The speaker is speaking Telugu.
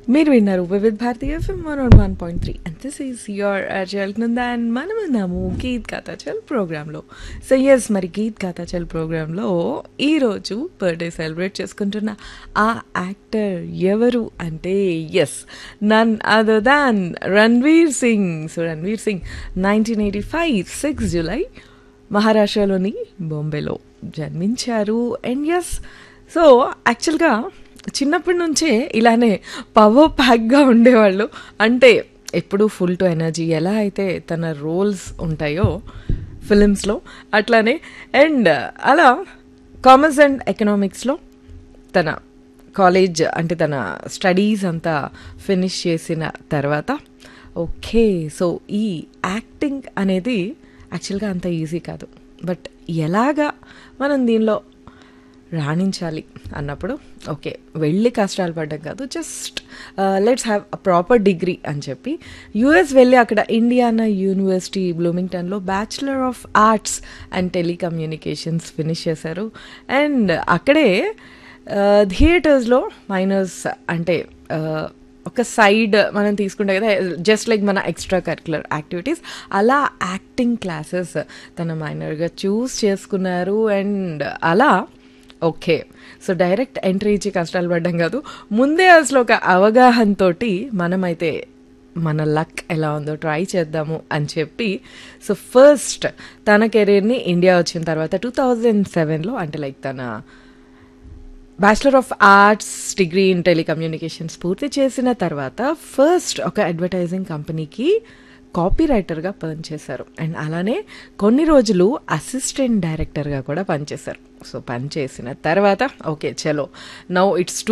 మీరు విన్నారు Vividh Bharatiya FM one one point three and this is your RJ Nanda and మనం ఉన్నాము గీత్ కాతాచల్ ప్రోగ్రాంలో సో ఎస్ మరి గీత్ కాతాచల్ ప్రోగ్రాంలో ఈరోజు బర్త్డే సెలబ్రేట్ చేసుకుంటున్న ఆ యాక్టర్ ఎవరు అంటే is none other than Ranveer Singh so Ranveer Singh nineteen eighty five six July మహారాష్ట్రలోని బొంబేలో జన్మించారు అండ్ ఎస్ సో యాక్చువల్గా చిన్నప్పటి నుంచే ఇలానే పవర్ ప్యాక్గా ఉండేవాళ్ళు అంటే ఎప్పుడు ఫుల్ టు ఎనర్జీ ఎలా అయితే తన రోల్స్ ఉంటాయో ఫిలిమ్స్లో అట్లానే అండ్ అలా కామర్స్ అండ్ ఎకనామిక్స్లో తన కాలేజ్ అంటే తన స్టడీస్ అంతా ఫినిష్ చేసిన తర్వాత ఓకే సో ఈ యాక్టింగ్ అనేది యాక్చువల్గా అంత ఈజీ కాదు బట్ ఎలాగా మనం దీనిలో రాణించాలి అన్నప్పుడు ఓకే వెళ్ళి కష్టాలు పడ్డం కాదు just let's have a proper degree అని చెప్పి యుఎస్ వెళ్ళి అక్కడ ఇండియానా యూనివర్సిటీ బ్లూమింగ్టన్లో bachelor of arts and telecommunications finish చేశారు అండ్ అక్కడే థియేటర్స్లో మైనర్స్ అంటే ఒక సైడ్ మనం తీసుకుంటే కదా జస్ట్ లైక్ మన ఎక్స్ట్రా కరికులర్ యాక్టివిటీస్ అలా యాక్టింగ్ క్లాసెస్ తన మైనర్గా చూస్ చేసుకున్నారు అండ్ అలా ఓకే సో డైరెక్ట్ ఎంట్రీ ఇచ్చి కష్టాలు పడ్డం కాదు ముందే అసలు ఒక అవగాహనతో మనమైతే మన లక్ ఎలా ఉందో ట్రై చేద్దాము అని చెప్పి సో ఫస్ట్ తన కెరీర్ని ఇండియా వచ్చిన తర్వాత టూ థౌజండ్ సెవెన్లో అంటే లైక్ తన bachelor of arts degree in telecommunications పూర్తి చేసిన తర్వాత ఫస్ట్ ఒక అడ్వర్టైజింగ్ కంపెనీకి కాపీ రైటర్గా పనిచేశారు అండ్ అలానే కొన్ని రోజులు అసిస్టెంట్ డైరెక్టర్గా కూడా పనిచేశారు సో పనిచేసిన తర్వాత ఓకే చలో నౌ ఇట్స్